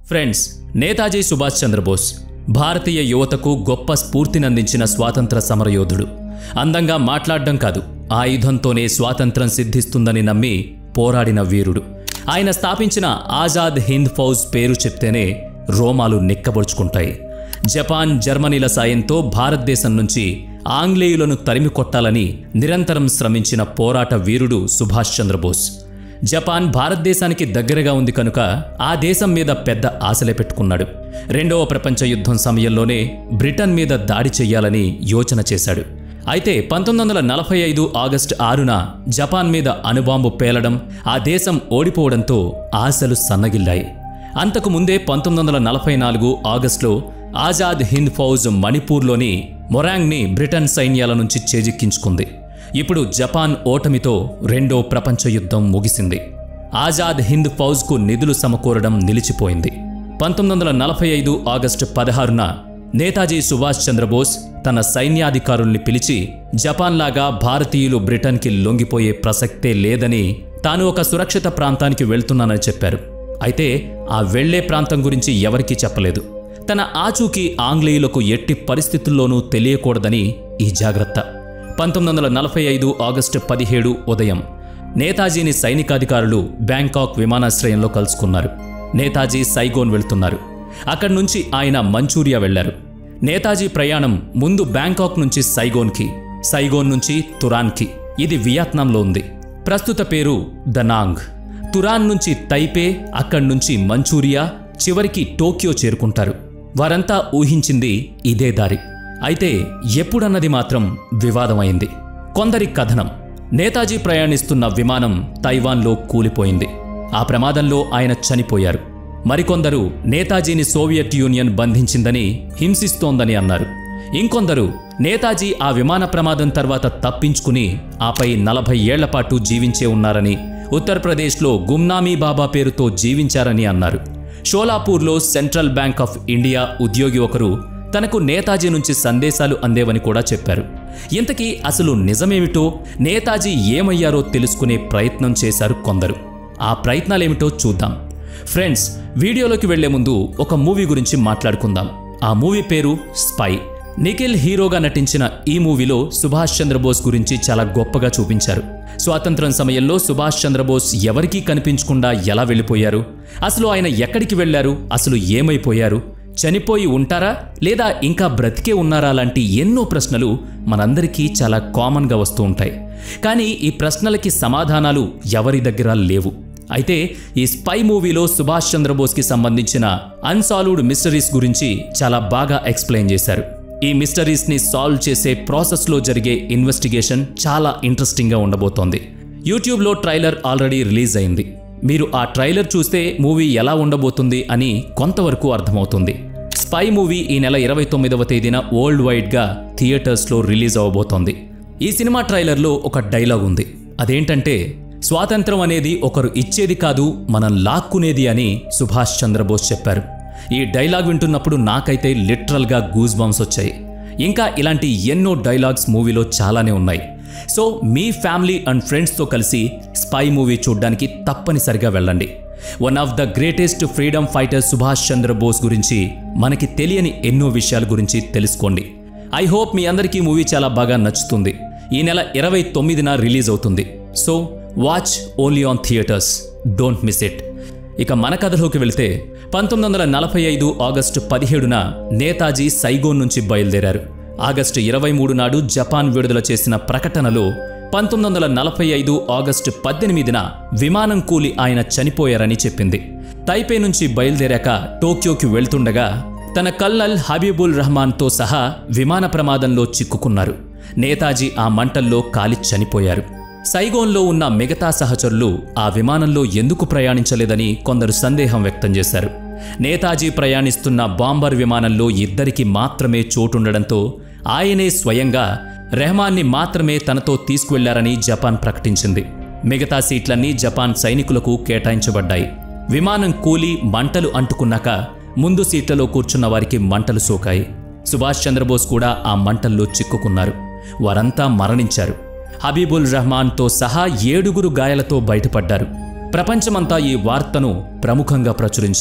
friends Netaji Subhash Chandrabose భారతీయ యువతకు గొప్ప స్ఫూర్తినందించిన స్వాతంత్ర సమరయోధుడు అందంగా మాట్లాడడం కాదు ఆయుధంతోనే స్వాతంత్రం సిద్ధిస్తుందని నమ్మి పోరాడిన వీరుడు ఆయన స్థాపించిన ఆజాద్ హింద్ ఫౌజ్ పేరు చెప్తేనే రోమాలు నిక్కబొడుచుకుంటాయి జపాన్ జర్మనీల సాయంతో భారతదేశం నుంచి ఆంగ్లేయులను తరిమి కొట్టాలని నిరంతరం శ్రమించిన పోరాట వీరుడు సుభాష్ చంద్రబోస్ జపాన్ భారతదేశానికి దగ్గరగా ఉంది కనుక ఆ దేశం మీద పెద్ద ఆశలే పెట్టుకున్నాడు రెండవ ప్రపంచ యుద్ధం సమయంలోనే బ్రిటన్ మీద దాడి చెయ్యాలని యోచన చేశాడు అయితే పంతొమ్మిది వందల నలభై ఐదు ఆగస్టు ఆరున జపాన్ మీద అణుబాంబు పేలడం ఆ దేశం ఓడిపోవడంతో ఆశలు సన్నగిల్లాయి అంతకు ముందే పంతొమ్మిది వందల నలభై నాలుగు ఆగస్టులో ఆజాద్ హింద్ ఫౌజ్ మణిపూర్లోని మొరాంగ్ని బ్రిటన్ సైన్యాల నుంచి చేజిక్కించుకుంది ఇప్పుడు జపాన్ ఓటమితో రెండో ప్రపంచ యుద్ధం ముగిసింది ఆజాద్ హింద్ ఫౌజ్కు నిధులు సమకూరడం నిలిచిపోయింది పంతొమ్మిది వందల నలభై ఐదు ఆగస్టు పదహారున నేతాజీ సుభాష్ చంద్రబోస్ తన సైన్యాధికారుల్ని పిలిచి జపాన్ లాగా భారతీయులు బ్రిటన్కి లొంగిపోయే ప్రసక్తే లేదని తాను ఒక సురక్షిత ప్రాంతానికి వెళ్తున్నానని చెప్పారు అయితే ఆ వెళ్లే ప్రాంతం గురించి ఎవరికీ చెప్పలేదు తన ఆచూకీ ఆంగ్లేయులకు ఎట్టి పరిస్థితుల్లోనూ తెలియకూడదని ఈ జాగ్రత్త పంతొమ్మిది వందల నలభై ఐదు ఆగస్టు పదిహేడు ఉదయం నేతాజీని సైనికాధికారులు బ్యాంకాక్ విమానాశ్రయంలో కలుసుకున్నారు నేతాజీ సైగోన్ వెళ్తున్నారు అక్కడి నుంచి ఆయన మంచూరియా వెళ్లారు నేతాజీ ప్రయాణం ముందు బ్యాంకాక్ నుంచి సైగోన్కి సైగోన్ నుంచి తురాన్కి ఇది వియత్నాంలో ఉంది ప్రస్తుత పేరు దనాంగ్ తురాన్ నుంచి తైపే అక్కడి నుంచి మంచూరియా చివరికి టోక్యో చేరుకుంటారు వారంతా ఊహించింది ఇదే దారి అయితే ఎప్పుడన్నది మాత్రం వివాదమైంది కొందరి కథనం నేతాజీ ప్రయాణిస్తున్న విమానం తైవాన్లో కూలిపోయింది ఆ ప్రమాదంలో ఆయన చనిపోయారు మరికొందరు నేతాజీని సోవియట్ యూనియన్ బంధించిందని హింసిస్తోందని అన్నారు ఇంకొందరు నేతాజీ ఆ విమాన ప్రమాదం తర్వాత తప్పించుకుని ఆపై నలభై ఏళ్లపాటు జీవించే ఉన్నారని ఉత్తరప్రదేశ్లో గుమ్నామీ బాబా పేరుతో జీవించారని అన్నారు షోలాపూర్లో సెంట్రల్ బ్యాంక్ ఆఫ్ ఇండియా ఉద్యోగి ఒకరు తనకు నేతాజీ నుంచి సందేశాలు అందేవని కూడా చెప్పారు ఇంతకీ అసలు నిజమేమిటో నేతాజీ ఏమయ్యారో తెలుసుకునే ప్రయత్నం చేశారు కొందరు ఆ ప్రయత్నాలేమిటో చూద్దాం ఫ్రెండ్స్ వీడియోలోకి వెళ్లే ముందు ఒక మూవీ గురించి మాట్లాడుకుందాం ఆ మూవీ పేరు స్పై నిఖిల్ హీరోగా నటించిన ఈ మూవీలో సుభాష్ చంద్రబోస్ గురించి చాలా గొప్పగా చూపించారు స్వాతంత్రం సమయంలో సుభాష్ చంద్రబోస్ ఎవరికీ కనిపించకుండా ఎలా వెళ్ళిపోయారు అసలు ఆయన ఎక్కడికి వెళ్లారు అసలు ఏమైపోయారు చనిపోయి ఉంటారా లేదా ఇంకా బ్రతికే ఉన్నారా లాంటి ఎన్నో ప్రశ్నలు మనందరికీ చాలా కామన్గా వస్తూ ఉంటాయి కానీ ఈ ప్రశ్నలకి సమాధానాలు ఎవరి దగ్గర లేవు అయితే ఈ స్పై మూవీలో సుభాష్ చంద్రబోస్కి సంబంధించిన అన్సాల్వ్డ్ మిస్టరీస్ గురించి చాలా బాగా ఎక్స్ప్లెయిన్ చేశారు ఈ మిస్టరీస్ని సాల్వ్ చేసే ప్రాసెస్లో జరిగే ఇన్వెస్టిగేషన్ చాలా ఇంట్రెస్టింగ్గా ఉండబోతోంది యూట్యూబ్లో ట్రైలర్ ఆల్రెడీ రిలీజ్ అయింది మీరు ఆ ట్రైలర్ చూస్తే మూవీ ఎలా ఉండబోతుంది అని కొంతవరకు అర్థమవుతుంది స్పై మూవీ ఈ నెల ఇరవై తొమ్మిదవ తేదీన వరల్డ్ వైడ్గా థియేటర్స్లో రిలీజ్ అవ్వబోతోంది ఈ సినిమా ట్రైలర్లో ఒక డైలాగ్ ఉంది అదేంటంటే స్వాతంత్రం అనేది ఒకరు ఇచ్చేది కాదు మనం లాక్కునేది అని సుభాష్ చంద్రబోస్ చెప్పారు ఈ డైలాగ్ వింటున్నప్పుడు నాకైతే లిటరల్గా గూజ్ బంప్స్ వచ్చాయి ఇంకా ఇలాంటి ఎన్నో డైలాగ్స్ మూవీలో చాలానే ఉన్నాయి సో మీ ఫ్యామిలీ అండ్ ఫ్రెండ్స్తో కలిసి స్పై మూవీ చూడ్డానికి తప్పనిసరిగా వెళ్ళండి one of the greatest freedom fighter Subhash Chandrabose గురించి మనకి తెలియని ఎన్నో విషయాల గురించి తెలుసుకోండి ఐ హోప్ మీ అందరికీ మూవీ చాలా బాగా నచ్చుతుంది ఈ నెల ఇరవై తొమ్మిదిన రిలీజ్ అవుతుంది so watch only on theatres don't miss it ఇక మన కథలోకి వెళితే పంతొమ్మిది వందల నలభై ఐదు ఆగస్టు పదిహేడున నేతాజీ సైగోన్ నుంచి బయలుదేరారు ఆగస్టు ఇరవై మూడు నాడు జపాన్ విడుదల చేసిన ప్రకటనలో పంతొమ్మిది వందల నలభై ఐదు ఆగస్టు పద్దెనిమిదిన విమానం కూలి ఆయన చనిపోయారని చెప్పింది తైపే నుంచి బయలుదేరాక టోక్యోకి వెళ్తుండగా తన కల్నల్ హబీబుల్ రహమాన్తో సహా విమాన ప్రమాదంలో చిక్కుకున్నారు నేతాజీ ఆ మంటల్లో కాలి చనిపోయారు సైగోన్లో ఉన్న మిగతా సహచరులు ఆ విమానంలో ఎందుకు ప్రయాణించలేదని కొందరు సందేహం వ్యక్తం చేశారు నేతాజీ ప్రయాణిస్తున్న బాంబర్ విమానంలో ఇద్దరికి మాత్రమే చోటుండడంతో ఆయనే స్వయంగా రెహమాన్ని మాత్రమే తనతో తీసుకువెళ్లారని జపాన్ ప్రకటించింది మిగతా సీట్లన్నీ జపాన్ సైనికులకు కేటాయించబడ్డాయి విమానం కూలి మంటలు అంటుకున్నాక ముందు సీట్లలో కూర్చున్న వారికి మంటలు సోకాయి సుభాష్ చంద్రబోస్ కూడా ఆ మంటల్లో చిక్కుకున్నారు వారంతా మరణించారు హబీబుల్ రెహమాన్తో సహా ఏడుగురు గాయాలతో బయటపడ్డారు ప్రపంచమంతా ఈ వార్తను ప్రముఖంగా ప్రచురించింది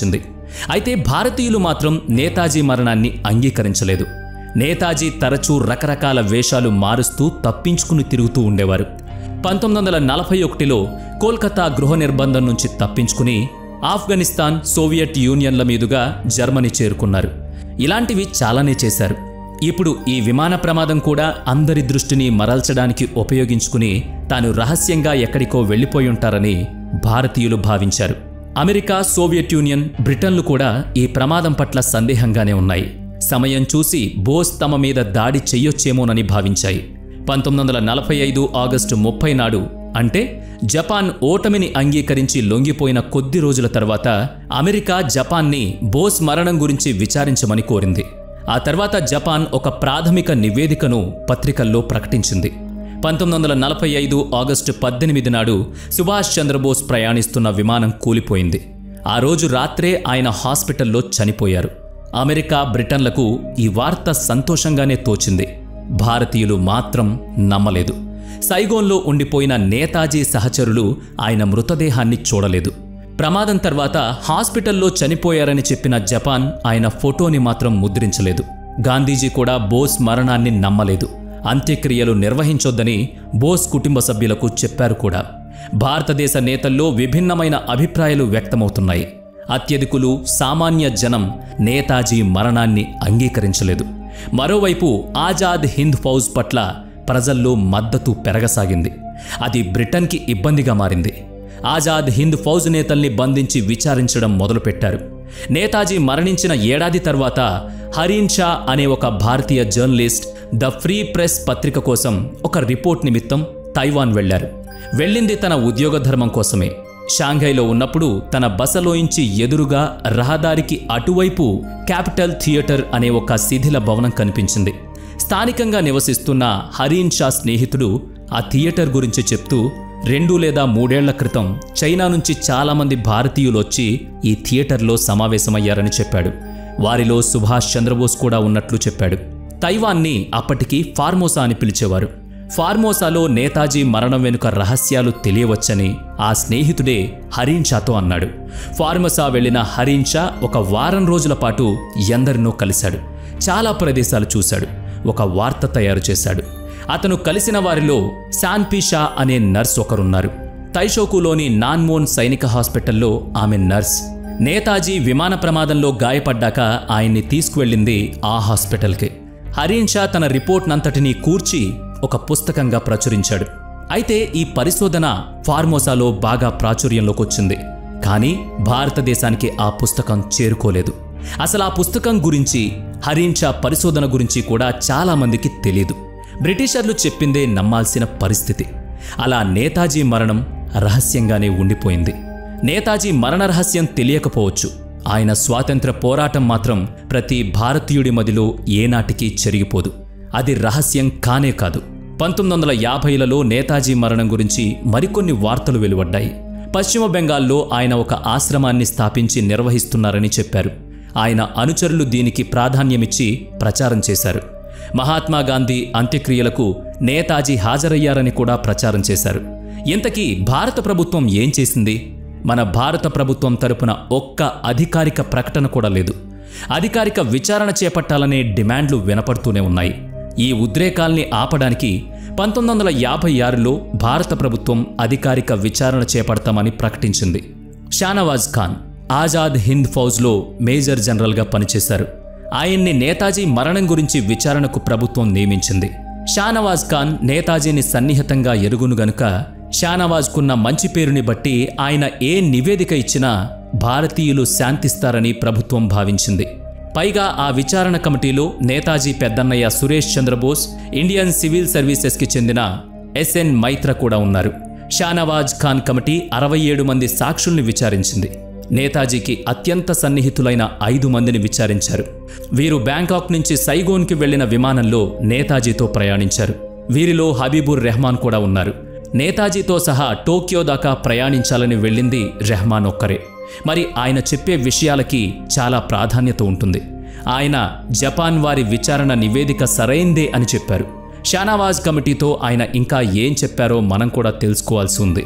అయితే భారతీయులు మాత్రం నేతాజీ మరణాన్ని అంగీకరించలేదు నేతాజీ తరచూ రకరకాల వేషాలు మారుస్తూ తప్పించుకుని తిరుగుతూ ఉండేవారు పంతొమ్మిది వందల నలభై ఒకటిలో కోల్కతా గృహ నిర్బంధం నుంచి తప్పించుకుని ఆఫ్ఘనిస్తాన్ సోవియట్ యూనియన్ల మీదుగా జర్మనీ చేరుకున్నారు ఇలాంటివి చాలానే చేశారు ఇప్పుడు ఈ విమాన ప్రమాదం కూడా అందరి దృష్టిని మరల్చడానికి ఉపయోగించుకుని తాను రహస్యంగా ఎక్కడికో వెళ్ళిపోయి ఉంటారని భారతీయులు భావించారు అమెరికా సోవియట్ యూనియన్ బ్రిటన్లు కూడా ఈ ప్రమాదం పట్ల సందేహంగానే ఉన్నాయి సమయం చూసి బోస్ తమ మీద దాడి చెయ్యొచ్చేమోనని భావించాయి పంతొమ్మిది వందల నలభై ఐదు ఆగస్టు ముప్పై నాడు అంటే జపాన్ ఓటమిని అంగీకరించి లొంగిపోయిన కొద్ది రోజుల తర్వాత అమెరికా జపాన్ని బోస్ మరణం గురించి విచారించమని కోరింది ఆ తర్వాత జపాన్ ఒక ప్రాథమిక నివేదికను పత్రికల్లో ప్రకటించింది పంతొమ్మిది వందల నలభై ఐదు ఆగస్టు పద్దెనిమిది నాడు సుభాష్ చంద్రబోస్ ప్రయాణిస్తున్న విమానం కూలిపోయింది ఆ రోజు రాత్రే ఆయన హాస్పిటల్లో చనిపోయారు అమెరికా బ్రిటన్లకు ఈ వార్త సంతోషంగానే తోచింది భారతీయులు మాత్రం నమ్మలేదు సైగోన్లో ఉండిపోయిన నేతాజీ సహచరులు ఆయన మృతదేహాన్ని చూడలేదు ప్రమాదం తర్వాత హాస్పిటల్లో చనిపోయారని చెప్పిన జపాన్ ఆయన ఫోటోని మాత్రం ముద్రించలేదు గాంధీజీ కూడా బోస్ మరణాన్ని నమ్మలేదు అంత్యక్రియలు నిర్వహించొద్దని బోస్ కుటుంబ సభ్యులకు చెప్పారు కూడా భారతదేశ నేతల్లో విభిన్నమైన అభిప్రాయాలు వ్యక్తమవుతున్నాయి అత్యధికులు సామాన్య జనం నేతాజీ మరణాన్ని అంగీకరించలేదు మరోవైపు ఆజాద్ హింద్ ఫౌజ్ పట్ల ప్రజల్లో మద్దతు పెరగసాగింది అది బ్రిటన్కి ఇబ్బందిగా మారింది ఆజాద్ హింద్ ఫౌజ్ నేతల్ని బంధించి విచారించడం మొదలుపెట్టారు నేతాజీ మరణించిన ఏడాది తర్వాత హరీన్ షా అనే ఒక భారతీయ జర్నలిస్ట్ ద ఫ్రీ ప్రెస్ పత్రిక కోసం ఒక రిపోర్ట్ నిమిత్తం తైవాన్ వెళ్లారు వెళ్ళింది తన ఉద్యోగ ధర్మం కోసమే షాంఘైలో ఉన్నప్పుడు తన బసలోంచి ఎదురుగా రహదారికి అటువైపు క్యాపిటల్ థియేటర్ అనే ఒక శిథిల భవనం కనిపించింది స్థానికంగా నివసిస్తున్న హరీన్ షా స్నేహితుడు ఆ థియేటర్ గురించి చెప్తూ రెండు లేదా మూడేళ్ల క్రితం చైనా నుంచి చాలామంది భారతీయులు వచ్చి ఈ థియేటర్లో సమావేశమయ్యారని చెప్పాడు వారిలో సుభాష్ చంద్రబోస్ కూడా ఉన్నట్లు చెప్పాడు తైవాన్ని అప్పటికి ఫార్మోసా అని పిలిచేవారు ఫార్మోసాలో నేతాజీ మరణం వెనుక రహస్యాలు తెలియవచ్చని ఆ స్నేహితుడే హరీన్ షాతో అన్నాడు ఫార్మోసా వెళ్లిన హరీన్ షా ఒక వారం రోజుల పాటు ఎందరినో కలిశాడు చాలా ప్రదేశాలు చూశాడు ఒక వార్త తయారు చేశాడు అతను కలిసిన వారిలో శాన్పీ షా అనే నర్స్ ఒకరున్నారు తైషోకులోని నాన్మోన్ సైనిక హాస్పిటల్లో ఆమె నర్స్ నేతాజీ విమాన ప్రమాదంలో గాయపడ్డాక ఆయన్ని తీసుకువెళ్ళింది ఆ హాస్పిటల్కి హరీన్ షా తన రిపోర్ట్నంతటినీ కూర్చి ఒక పుస్తకంగా ప్రచురించాడు అయితే ఈ పరిశోధన ఫార్మోసాలో బాగా ప్రాచుర్యంలోకి వచ్చింది కానీ భారతదేశానికి ఆ పుస్తకం చేరుకోలేదు అసలు ఆ పుస్తకం గురించి హరీన్ షా పరిశోధన గురించి కూడా చాలామందికి తెలియదు బ్రిటిషర్లు చెప్పిందే నమ్మాల్సిన పరిస్థితి అలా నేతాజీ మరణం రహస్యంగానే ఉండిపోయింది నేతాజీ మరణ రహస్యం తెలియకపోవచ్చు ఆయన స్వాతంత్ర పోరాటం మాత్రం ప్రతి భారతీయుడి మదిలో ఏనాటికి చెరిగిపోదు అది రహస్యం కానే కాదు పంతొమ్మిది వందల యాభైలలో నేతాజీ మరణం గురించి మరికొన్ని వార్తలు వెలువడ్డాయి పశ్చిమ బెంగాల్లో ఆయన ఒక ఆశ్రమాన్ని స్థాపించి నిర్వహిస్తున్నారని చెప్పారు ఆయన అనుచరులు దీనికి ప్రాధాన్యమిచ్చి ప్రచారం చేశారు మహాత్మా గాంధీ అంత్యక్రియలకు నేతాజీ హాజరయ్యారని కూడా ప్రచారం చేశారు ఇంతకీ భారత ప్రభుత్వం ఏం చేసింది మన భారత ప్రభుత్వం తరపున ఒక్క అధికారిక ప్రకటన కూడా లేదు అధికారిక విచారణ చేపట్టాలనే డిమాండ్లు వినపడుతూనే ఉన్నాయి ఈ ఉద్రేకాల్ని ఆపడానికి పంతొమ్మిది వందల యాభై ఆరులో భారత ప్రభుత్వం అధికారిక విచారణ చేపడతామని ప్రకటించింది షానవాజ్ ఖాన్ ఆజాద్ హింద్ ఫౌజ్లో మేజర్ జనరల్గా పనిచేశారు ఆయన్ని నేతాజీ మరణం గురించి విచారణకు ప్రభుత్వం నియమించింది షానవాజ్ ఖాన్ నేతాజీని సన్నిహితంగా ఎరుగును గనుక షానవాజ్కున్న మంచి పేరుని బట్టి ఆయన ఏ నివేదిక ఇచ్చినా భారతీయులు శాంతిస్తారని ప్రభుత్వం భావించింది పైగా ఆ విచారణ కమిటీలో నేతాజీ పెద్దన్నయ్య సురేష్ చంద్రబోస్ ఇండియన్ సివిల్ సర్వీసెస్కి చెందిన ఎస్ఎన్ మైత్ర కూడా ఉన్నారు షానవాజ్ ఖాన్ కమిటీ అరవై ఏడు మంది సాక్షుల్ని విచారించింది నేతాజీకి అత్యంత సన్నిహితులైన ఐదు మందిని విచారించారు వీరు బ్యాంకాక్ నుంచి సైగోన్కి వెళ్లిన విమానంలో నేతాజీతో ప్రయాణించారు వీరిలో హబీబుర్ రెహమాన్ కూడా ఉన్నారు నేతాజీతో సహా టోక్యో దాకా ప్రయాణించాలని వెళ్ళింది రెహమాన్ ఒక్కరే మరి ఆయన చెప్పే విషయాలకి చాలా ప్రాధాన్యత ఉంటుంది ఆయన జపాన్ వారి విచారణ నివేదిక సరైందే అని చెప్పారు షానావాజ్ కమిటీతో ఆయన ఇంకా ఏం చెప్పారో మనం కూడా తెలుసుకోవాల్సి ఉంది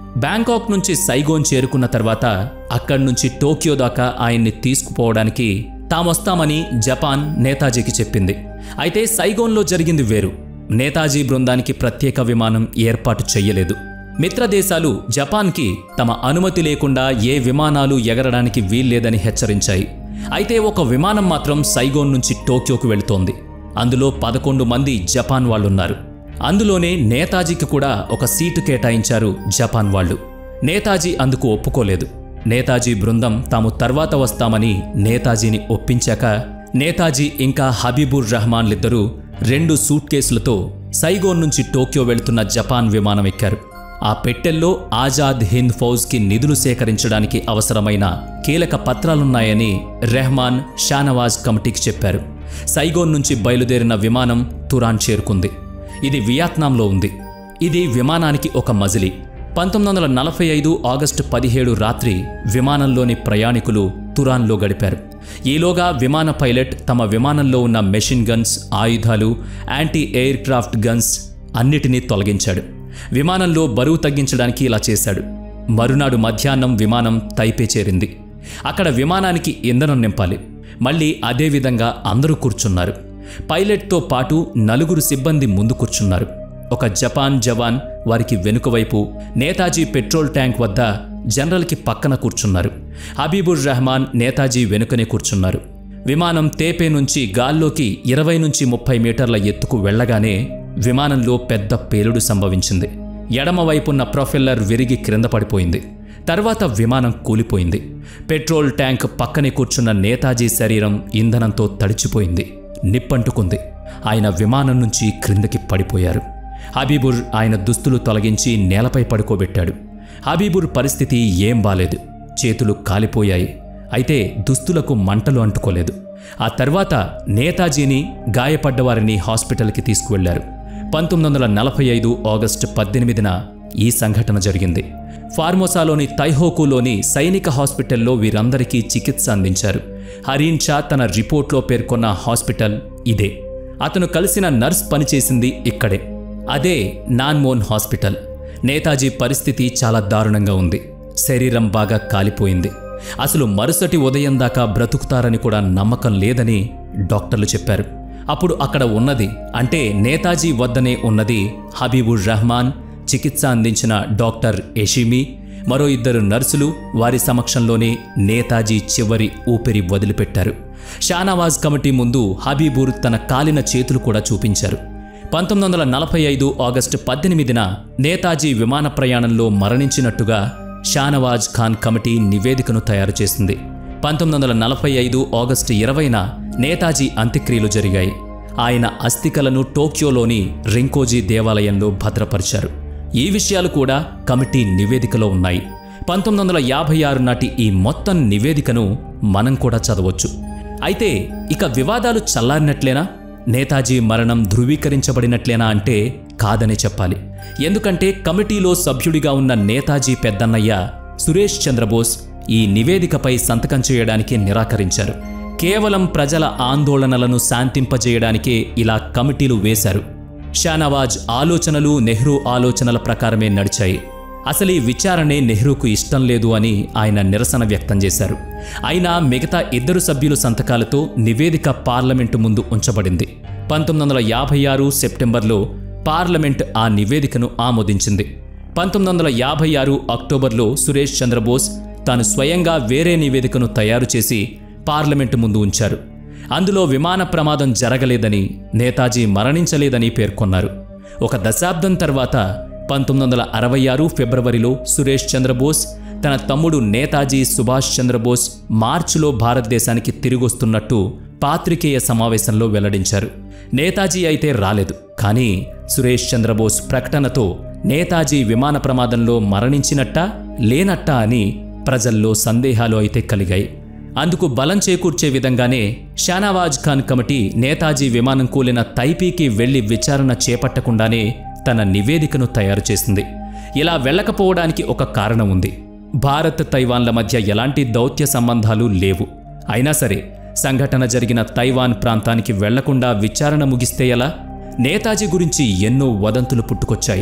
బ్యాంకాక్ నుంచి సైగోన్ చేరుకున్న తర్వాత అక్కడి నుంచి టోక్యో దాకా ఆయన్ని తీసుకుపోవడానికి తామొస్తామని జపాన్ నేతాజీకి చెప్పింది అయితే సైగోన్లో జరిగింది వేరు నేతాజీ బృందానికి ప్రత్యేక విమానం ఏర్పాటు చెయ్యలేదు మిత్రదేశాలు జపాన్కి తమ అనుమతి లేకుండా ఏ విమానాలు ఎగరడానికి వీల్లేదని హెచ్చరించాయి అయితే ఒక విమానం మాత్రం సైగోన్ నుంచి టోక్యోకు వెళుతోంది అందులో పదకొండు మంది జపాన్ వాళ్ళున్నారు అందులోనే నేతాజీకి కూడా ఒక సీటు కేటాయించారు జపాన్ వాళ్ళు నేతాజీ అందుకు ఒప్పుకోలేదు నేతాజీ బృందం తాము తర్వాత వస్తామని నేతాజీని ఒప్పించాక నేతాజీ ఇంకా హబీబుర్ రెహమాన్లిద్దరూ రెండు సూట్ కేసులతో సైగోన్ నుంచి టోక్యో వెళుతున్న జపాన్ విమానం ఎక్కారు ఆ పెట్టెల్లో ఆజాద్ హింద్ ఫౌజ్కి నిధులు సేకరించడానికి అవసరమైన కీలక పత్రాలున్నాయని రెహమాన్ షానవాజ్ కమిటీకి చెప్పారు సైగోన్ నుంచి బయలుదేరిన విమానం తురాన్ చేరుకుంది ఇది వియత్నాంలో ఉంది ఇది విమానానికి ఒక మజిలీ పంతొమ్మిది వందల నలభై ఐదు ఆగస్టు పదిహేడు రాత్రి విమానంలోని ప్రయాణికులు తురాన్లో గడిపారు ఈలోగా విమాన పైలట్ తమ విమానంలో ఉన్న మెషిన్ గన్స్ ఆయుధాలు యాంటీ ఎయిర్ క్రాఫ్ట్ గన్స్ అన్నిటినీ తొలగించాడు విమానంలో బరువు తగ్గించడానికి ఇలా చేశాడు మరునాడు మధ్యాహ్నం విమానం తైపే చేరింది అక్కడ విమానానికి ఇంధనం నింపాలి మళ్ళీ అదే విధంగా అందరూ కూర్చున్నారు పైలట్తో పాటు నలుగురు సిబ్బంది ముందు కూర్చున్నారు ఒక జపాన్ జవాన్ వారికి వెనుక వైపు నేతాజీ పెట్రోల్ ట్యాంక్ వద్ద జనరల్కి పక్కన కూర్చున్నారు హబీబుర్ రెహమాన్ నేతాజీ వెనుకనే కూర్చున్నారు విమానం తేపే నుంచి గాల్లోకి ఇరవై నుంచి ముప్పై మీటర్ల ఎత్తుకు వెళ్ళగానే విమానంలో పెద్ద పేలుడు సంభవించింది ఎడమవైపున్న ప్రొఫెల్లర్ విరిగి క్రింద పడిపోయింది తర్వాత విమానం కూలిపోయింది పెట్రోల్ ట్యాంక్ పక్కనే కూర్చున్న నేతాజీ శరీరం ఇంధనంతో తడిచిపోయింది నిప్పంటుకుంది ఆయన విమానం నుంచి క్రిందకి పడిపోయారు హబీబుర్ ఆయన దుస్తులు తొలగించి నేలపై పడుకోబెట్టాడు హబీబుర్ పరిస్థితి ఏం బాలేదు చేతులు కాలిపోయాయి అయితే దుస్తులకు మంటలు అంటుకోలేదు ఆ తర్వాత నేతాజీని గాయపడ్డవారిని హాస్పిటల్కి తీసుకువెళ్లారు పంతొమ్మిది వందల నలభై ఐదు ఆగస్టు పద్దెనిమిదిన ఈ సంఘటన జరిగింది ఫార్మోసాలోని తైహోకులోని సైనిక హాస్పిటల్లో వీరందరికీ చికిత్స అందించారు హరీన్ షా తన రిపోర్ట్లో పేర్కొన్న హాస్పిటల్ ఇదే అతను కలిసిన నర్స్ పనిచేసింది ఇక్కడే అదే నాన్మోన్ హాస్పిటల్ నేతాజీ పరిస్థితి చాలా దారుణంగా ఉంది శరీరం బాగా కాలిపోయింది అసలు మరుసటి ఉదయం దాకా బ్రతుకుతారని కూడా నమ్మకం లేదని డాక్టర్లు చెప్పారు అప్పుడు అక్కడ ఉన్నది అంటే నేతాజీ వద్దనే ఉన్నది హబీబుర్ రెహమాన్ చికిత్స అందించిన డాక్టర్ ఎషిమి మరో ఇద్దరు నర్సులు వారి సమక్షంలోనే నేతాజీ చివరి ఊపిరి వదిలిపెట్టారు షానవాజ్ కమిటీ ముందు హబీబుర్ తన కాలిన చేతులు కూడా చూపించారు పంతొమ్మిది వందల నలభై ఐదు ఆగస్టు పద్దెనిమిదిన నేతాజీ విమాన ప్రయాణంలో మరణించినట్టుగా షానవాజ్ ఖాన్ కమిటీ నివేదికను తయారు చేసింది పంతొమ్మిది వందల నలభై ఐదు ఆగస్టు ఇరవైన నేతాజీ అంత్యక్రియలు జరిగాయి ఆయన అస్థికలను టోక్యోలోని రింకోజీ దేవాలయంలో భద్రపరిచారు ఈ విషయాలు కూడా కమిటీ నివేదికలో ఉన్నాయి పంతొమ్మిది వందల యాభై ఆరు నాటి ఈ మొత్తం నివేదికను మనం కూడా చదవచ్చు అయితే ఇక వివాదాలు చల్లారినట్లేనా నేతాజీ మరణం ధృవీకరించబడినట్లేనా అంటే కాదనే చెప్పాలి ఎందుకంటే కమిటీలో సభ్యుడిగా ఉన్న నేతాజీ పెద్దన్నయ్య సురేష్ చంద్రబోస్ ఈ నివేదికపై సంతకం చేయడానికి నిరాకరించారు కేవలం ప్రజల ఆందోళనలను శాంతింపజేయడానికే ఇలా కమిటీలు వేశారు షానవాజ్ ఆలోచనలు నెహ్రూ ఆలోచనల ప్రకారమే నడిచాయి అసలు ఈ విచారణే నెహ్రూకు ఇష్టం లేదు అని ఆయన నిరసన వ్యక్తం చేశారు అయినా మిగతా ఇద్దరు సభ్యుల సంతకాలతో నివేదిక పార్లమెంటు ముందు ఉంచబడింది పంతొమ్మిది వందల యాభై ఆరు సెప్టెంబర్లో పార్లమెంట్ ఆ నివేదికను ఆమోదించింది పంతొమ్మిది వందల యాభై ఆరు అక్టోబర్లో సురేష్ చంద్రబోస్ తాను స్వయంగా వేరే నివేదికను తయారు చేసి పార్లమెంటు ముందు ఉంచారు అందులో విమాన ప్రమాదం జరగలేదని నేతాజీ మరణించలేదని పేర్కొన్నారు ఒక దశాబ్దం తర్వాత పంతొమ్మిది వందల అరవై ఆరు ఫిబ్రవరిలో సురేష్ చంద్రబోస్ తన తమ్ముడు నేతాజీ సుభాష్ చంద్రబోస్ మార్చిలో భారతదేశానికి తిరిగొస్తున్నట్టు పాత్రికేయ సమావేశంలో వెల్లడించారు నేతాజీ అయితే రాలేదు కానీ సురేష్ చంద్రబోస్ ప్రకటనతో నేతాజీ విమాన ప్రమాదంలో మరణించినట్టా లేనట్టా అని ప్రజల్లో సందేహాలు అయితే కలిగాయి అందుకు బలం చేకూర్చే విధంగానే షానవాజ్ ఖాన్ కమిటీ నేతాజీ విమానం కూలిన తైపీకి వెళ్లి విచారణ చేపట్టకుండానే తన నివేదికను తయారు చేసింది ఇలా వెళ్ళకపోవడానికి ఒక కారణం ఉంది భారత్ తైవాన్ల మధ్య ఎలాంటి దౌత్య సంబంధాలు లేవు అయినా సరే సంఘటన జరిగిన తైవాన్ ప్రాంతానికి వెళ్లకుండా విచారణ ముగిస్తే ఎలా నేతాజీ గురించి ఎన్నో వదంతులు పుట్టుకొచ్చాయి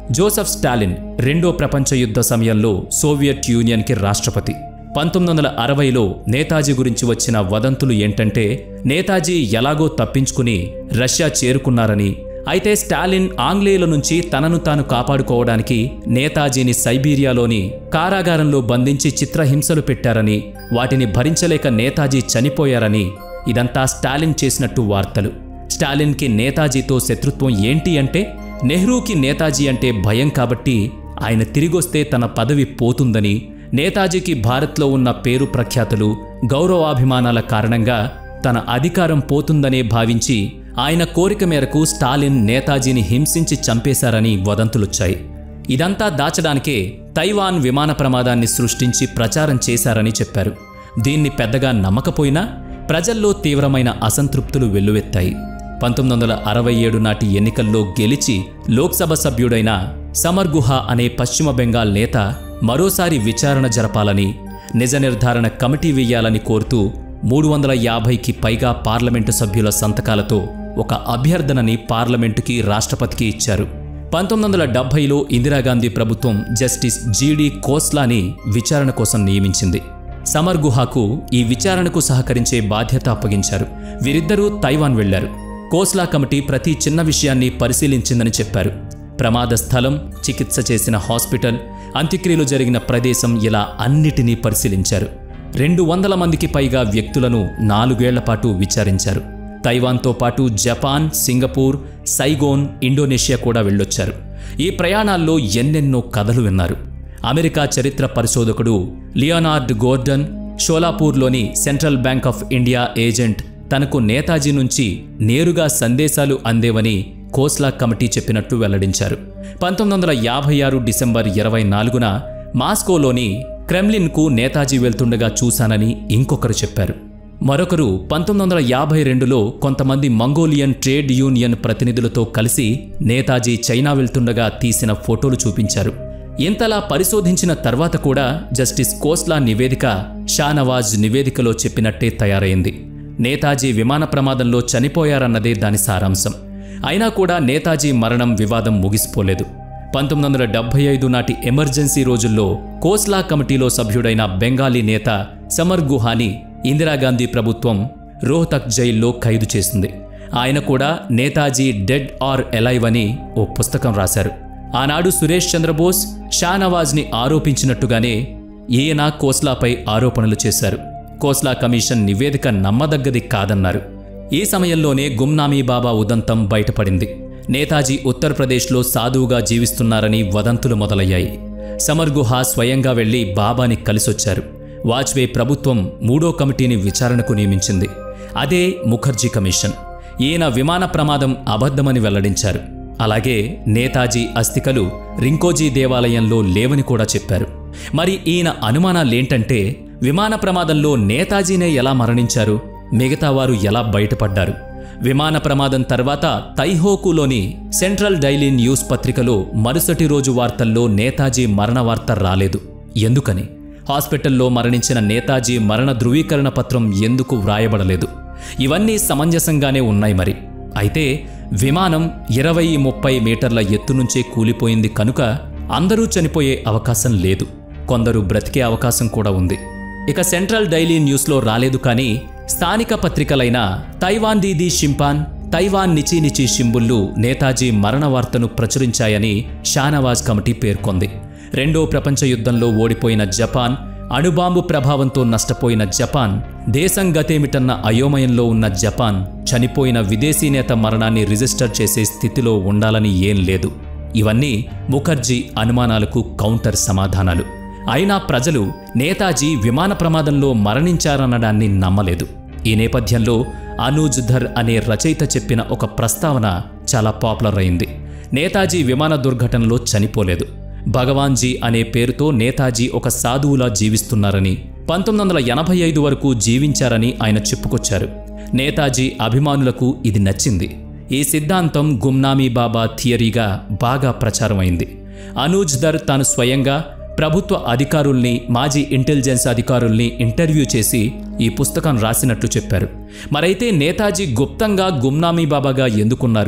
జోసెఫ్ స్టాలిన్ రెండో ప్రపంచ యుద్ధ సమయంలో సోవియట్ యూనియన్కి రాష్ట్రపతి పంతొమ్మిది వందల అరవైలో నేతాజీ గురించి వచ్చిన వదంతులు ఏంటంటే నేతాజీ ఎలాగో తప్పించుకుని రష్యా చేరుకున్నారని అయితే స్టాలిన్ ఆంగ్లేయుల నుంచి తనను తాను కాపాడుకోవడానికి నేతాజీని సైబీరియాలోని కారాగారంలో బంధించి చిత్రహింసలు పెట్టారని వాటిని భరించలేక నేతాజీ చనిపోయారని ఇదంతా స్టాలిన్ చేసినట్టు వార్తలు స్టాలిన్కి నేతాజీతో శత్రుత్వం ఏంటి అంటే నెహ్రూకి నేతాజీ అంటే భయం కాబట్టి ఆయన తిరిగొస్తే తన పదవి పోతుందని నేతాజీకి భారత్లో ఉన్న పేరు ప్రఖ్యాతులు గౌరవాభిమానాల కారణంగా తన అధికారం పోతుందనే భావించి ఆయన కోరిక మేరకు స్టాలిన్ నేతాజీని హింసించి చంపేశారని వదంతులొచ్చాయి ఇదంతా దాచడానికే తైవాన్ విమాన ప్రమాదాన్ని సృష్టించి ప్రచారం చేశారని చెప్పారు దీన్ని పెద్దగా నమ్మకపోయినా ప్రజల్లో తీవ్రమైన అసంతృప్తులు వెల్లువెత్తాయి పంతొమ్మిది వందల అరవై ఏడు నాటి ఎన్నికల్లో గెలిచి లోక్సభ సభ్యుడైన సమర్ గుహ అనే పశ్చిమ బెంగాల్ నేత మరోసారి విచారణ జరపాలని నిజ నిర్ధారణ కమిటీ వేయాలని కోరుతూ మూడు వందల యాభైకి పైగా పార్లమెంటు సభ్యుల సంతకాలతో ఒక అభ్యర్థనని పార్లమెంటుకి రాష్ట్రపతికి ఇచ్చారు పంతొమ్మిది వందల డెబ్బైలో ఇందిరాగాంధీ ప్రభుత్వం జస్టిస్ జీడి కోస్లాని విచారణ కోసం నియమించింది సమర్ గుహాకు ఈ విచారణకు సహకరించే బాధ్యత అప్పగించారు వీరిద్దరూ తైవాన్ వెళ్లారు కోస్లా కమిటీ ప్రతి చిన్న విషయాన్ని పరిశీలించిందని చెప్పారు ప్రమాద స్థలం చికిత్స చేసిన హాస్పిటల్ అంత్యక్రియలు జరిగిన ప్రదేశం ఇలా అన్నిటినీ పరిశీలించారు రెండు వందల మందికి పైగా వ్యక్తులను నాలుగేళ్ల పాటు విచారించారు తైవాన్తో పాటు జపాన్ సింగపూర్ సైగోన్ ఇండోనేషియా కూడా వెళ్ళొచ్చారు ఈ ప్రయాణాల్లో ఎన్నెన్నో కథలు విన్నారు అమెరికా చరిత్ర పరిశోధకుడు లియోనార్డ్ గోర్డన్ షోలాపూర్లోని Central Bank of India agent తనకు నేతాజీ నుంచి నేరుగా సందేశాలు అందేవని కోస్లా కమిటీ చెప్పినట్టు వెల్లడించారు పంతొమ్మిది వందల యాభై ఆరు డిసెంబర్ ఇరవై నాలుగున మాస్కోలోని క్రెమ్లిన్కు నేతాజీ వెళ్తుండగా చూశానని ఇంకొకరు చెప్పారు మరొకరు పంతొమ్మిది వందల యాభై రెండులో కొంతమంది మంగోలియన్ ట్రేడ్ యూనియన్ ప్రతినిధులతో కలిసి నేతాజీ చైనా వెళ్తుండగా తీసిన ఫోటోలు చూపించారు ఇంతలా పరిశోధించిన తర్వాత కూడా జస్టిస్ కోస్లా నివేదిక షానవాజ్ నివేదికలో చెప్పినట్టే తయారైంది నేతాజీ విమాన ప్రమాదంలో చనిపోయారన్నదే దాని సారాంశం అయినా కూడా నేతాజీ మరణం వివాదం ముగిసిపోలేదు పంతొమ్మిది వందల డెబ్బై ఐదు నాటి ఎమర్జెన్సీ రోజుల్లో కోస్లా కమిటీలో సభ్యుడైన బెంగాలీ నేత సమర్ గుహాని ఇందిరాగాంధీ ప్రభుత్వం రోహతక్ జైల్లో ఖైదు చేసింది ఆయన కూడా నేతాజీ డెడ్ ఆర్ ఎలైవ్ అని ఓ పుస్తకం రాశారు ఆనాడు సురేష్ చంద్రబోస్ షానవాజ్ని ఆరోపించినట్టుగానే ఈయన కోస్లాపై ఆరోపణలు చేశారు కోస్లా కమిషన్ నివేదిక నమ్మదగ్గది కాదన్నారు ఈ సమయంలోనే గుమ్నామీ బాబా ఉదంతం బయటపడింది నేతాజీ ఉత్తరప్రదేశ్లో సాధువుగా జీవిస్తున్నారని వదంతులు మొదలయ్యాయి సమర్ గుహ స్వయంగా వెళ్లి బాబాని కలిసొచ్చారు వాజ్పేయి ప్రభుత్వం మూడో కమిటీని విచారణకు నియమించింది అదే ముఖర్జీ కమిషన్ ఈయన విమాన ప్రమాదం అబద్ధమని వెల్లడించారు అలాగే నేతాజీ అస్థికలు రింకోజీ దేవాలయంలో లేవని కూడా చెప్పారు మరి ఈయన అనుమానాలేంటంటే విమాన ప్రమాదంలో నేతాజీనే ఎలా మరణించారు మిగతా వారు ఎలా బయటపడ్డారు విమాన ప్రమాదం తర్వాత తైహోకులోని సెంట్రల్ డైలీ న్యూస్ పత్రికలో మరుసటి రోజు వార్తల్లో నేతాజీ మరణ వార్త రాలేదు ఎందుకని హాస్పిటల్లో మరణించిన నేతాజీ మరణ ధృవీకరణ పత్రం ఎందుకు వ్రాయబడలేదు ఇవన్నీ సమంజసంగానే ఉన్నాయి మరి అయితే విమానం ఇరవై ముప్పై మీటర్ల ఎత్తు నుంచే కూలిపోయింది కనుక అందరూ చనిపోయే అవకాశం లేదు కొందరు బ్రతికే అవకాశం కూడా ఉంది ఇక సెంట్రల్ డైలీ న్యూస్లో రాలేదు కానీ స్థానిక పత్రికలైన తైవాన్ దీదీ షింపాన్ తైవాన్ నిచి నిచి షింబుళ్ళు నేతాజీ మరణ వార్తను ప్రచురించాయని షానవాజ్ కమిటీ పేర్కొంది రెండో ప్రపంచ యుద్ధంలో ఓడిపోయిన జపాన్ అణుబాంబు ప్రభావంతో నష్టపోయిన జపాన్ దేశం గతేమిటన్న అయోమయంలో ఉన్న జపాన్ చనిపోయిన విదేశీ నేత మరణాన్ని రిజిస్టర్ చేసే స్థితిలో ఉండాలని ఏం లేదు ఇవన్నీ ముఖర్జీ అనుమానాలకు కౌంటర్ సమాధానాలు అయినా ప్రజలు నేతాజీ విమాన ప్రమాదంలో మరణించారనడాన్ని నమ్మలేదు ఈ నేపథ్యంలో అనూజ్ ధర్ అనే రచయిత చెప్పిన ఒక ప్రస్తావన చాలా పాపులర్ అయింది నేతాజీ విమాన దుర్ఘటనలో చనిపోలేదు భగవాన్జీ అనే పేరుతో నేతాజీ ఒక సాధువులా జీవిస్తున్నారని పంతొమ్మిది వందల ఎనభై ఐదు వరకు జీవించారని ఆయన చెప్పుకొచ్చారు నేతాజీ అభిమానులకు ఇది నచ్చింది ఈ సిద్ధాంతం గుమ్నామీ బాబా థియరీగా బాగా ప్రచారమైంది అనూజ్ దర్ తాను స్వయంగా ప్రభుత్వ అధికారుల్ని మాజీ ఇంటెలిజెన్స్ అధికారుల్ని ఇంటర్వ్యూ చేసి ఈ పుస్తకం రాసినట్లు చెప్పారు మరైతే నేతాజీ గుప్తంగా గుమ్నామీ బాబాగా ఎందుకున్నారు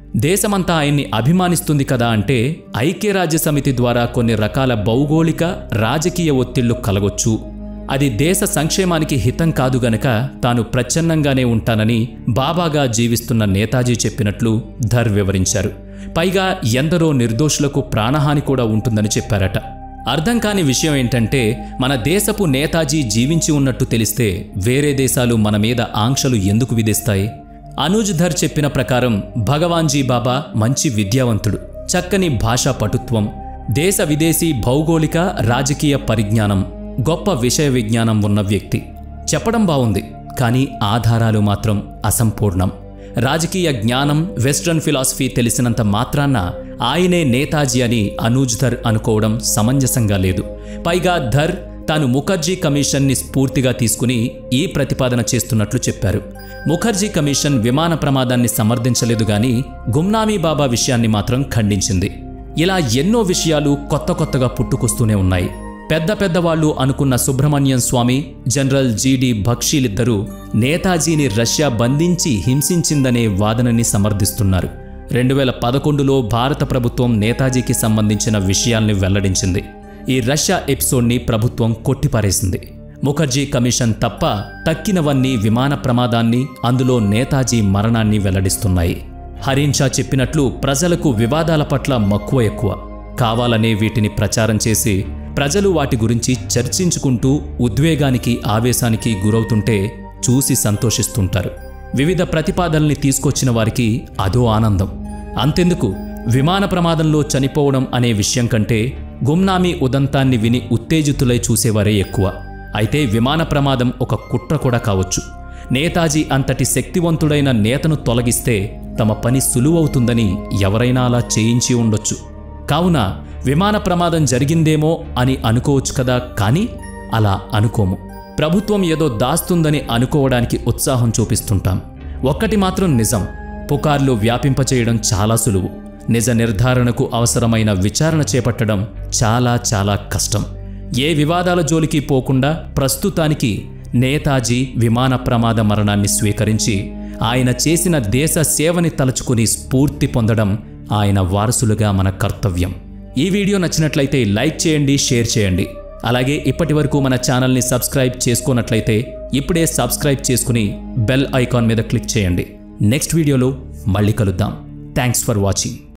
దేశమంతా ఆయన్ని అభిమానిస్తుంది కదా అంటే ఐక్యరాజ్య సమితి ద్వారా కొన్ని రకాల భౌగోళిక రాజకీయ ఒత్తిళ్లు కలగొచ్చు అది దేశ సంక్షేమానికి హితం కాదు గనక తాను ప్రచ్ఛన్నంగానే ఉంటానని బాబాగా జీవిస్తున్న నేతాజీ చెప్పినట్లు ధర్ వివరించారు పైగా ఎందరో నిర్దోషులకు ప్రాణహాని కూడా ఉంటుందని చెప్పారట అర్థం కాని విషయం ఏంటంటే మన దేశపు నేతాజీ జీవించి ఉన్నట్టు తెలిస్తే వేరే దేశాలు మన మీద ఆంక్షలు ఎందుకు విధిస్తాయి అనూజ్ ధర్ చెప్పిన ప్రకారం భగవాన్జీ బాబా మంచి విద్యావంతుడు చక్కని భాషా పటుత్వం దేశ విదేశీ భౌగోళిక రాజకీయ పరిజ్ఞానం గొప్ప విషయ విజ్ఞానం ఉన్న వ్యక్తి చెప్పడం బావుంది కానీ ఆధారాలు మాత్రం అసంపూర్ణం రాజకీయ జ్ఞానం వెస్ట్రన్ ఫిలాసఫీ తెలిసినంత మాత్రాన్న ఆయనే నేతాజీ అని అనూజ్ ధర్ అనుకోవడం సమంజసంగా లేదు పైగా ధర్ తాను ముఖర్జీ కమిషన్ని స్ఫూర్తిగా తీసుకుని ఈ ప్రతిపాదన చేస్తున్నట్లు చెప్పారు ముఖర్జీ కమిషన్ విమాన ప్రమాదాన్ని సమర్థించలేదు గాని గుమ్నామీ బాబా విషయాన్ని మాత్రం ఖండించింది ఇలా ఎన్నో విషయాలు కొత్త కొత్తగా పుట్టుకొస్తూనే ఉన్నాయి పెద్ద పెద్దవాళ్లు అనుకున్న సుబ్రహ్మణ్యం స్వామి జనరల్ జీడి బక్షీలిద్దరూ నేతాజీని రష్యా బంధించి హింసించిందనే వాదనని సమర్థిస్తున్నారు రెండు వేల పదకొండులో భారత ప్రభుత్వం నేతాజీకి సంబంధించిన విషయాల్ని వెల్లడించింది ఈ రష్యా ఎపిసోడ్ని ప్రభుత్వం కొట్టిపారేసింది ముఖర్జీ కమిషన్ తప్ప తక్కినవన్నీ విమాన ప్రమాదాన్ని అందులో నేతాజీ మరణాన్ని వెల్లడిస్తున్నాయి హరీన్ షా చెప్పినట్లు ప్రజలకు వివాదాల పట్ల మక్కువ ఎక్కువ కావాలనే వీటిని ప్రచారం చేసి ప్రజలు వాటి గురించి చర్చించుకుంటూ ఉద్వేగానికి ఆవేశానికి గురవుతుంటే చూసి సంతోషిస్తుంటారు వివిధ ప్రతిపాదనల్ని తీసుకొచ్చిన వారికి అదో ఆనందం అంతెందుకు విమాన ప్రమాదంలో చనిపోవడం అనే విషయం కంటే గుమ్నామీ ఉదంతాన్ని విని ఉత్తేజితులై చూసేవారే ఎక్కువ అయితే విమాన ప్రమాదం ఒక కుట్ర కూడా కావచ్చు నేతాజీ అంతటి శక్తివంతుడైన నేతను తొలగిస్తే తమ పని సులువవుతుందని ఎవరైనా అలా చేయించి ఉండొచ్చు కావున విమాన ప్రమాదం జరిగిందేమో అని అనుకోవచ్చు కదా కానీ అలా అనుకోము ప్రభుత్వం ఏదో దాస్తుందని అనుకోవడానికి ఉత్సాహం చూపిస్తుంటాం ఒక్కటి మాత్రం నిజం పుకార్లు వ్యాపింపచేయడం చాలా సులువు నిజ నిర్ధారణకు అవసరమైన విచారణ చేపట్టడం చాలా చాలా కష్టం ఏ వివాదాల జోలికి పోకుండా ప్రస్తుతానికి నేతాజీ విమాన ప్రమాద మరణాన్ని స్వీకరించి ఆయన చేసిన దేశ సేవని తలుచుకుని స్ఫూర్తి పొందడం ఆయన వారసులుగా మన కర్తవ్యం ఈ వీడియో నచ్చినట్లయితే లైక్ చేయండి షేర్ చేయండి అలాగే ఇప్పటి వరకు మన ఛానల్ని సబ్స్క్రైబ్ చేసుకోనట్లయితే ఇప్పుడే సబ్స్క్రైబ్ చేసుకుని బెల్ ఐకాన్ మీద క్లిక్ చేయండి నెక్స్ట్ వీడియోలో మళ్ళీ కలుద్దాం థ్యాంక్స్ ఫర్ వాచింగ్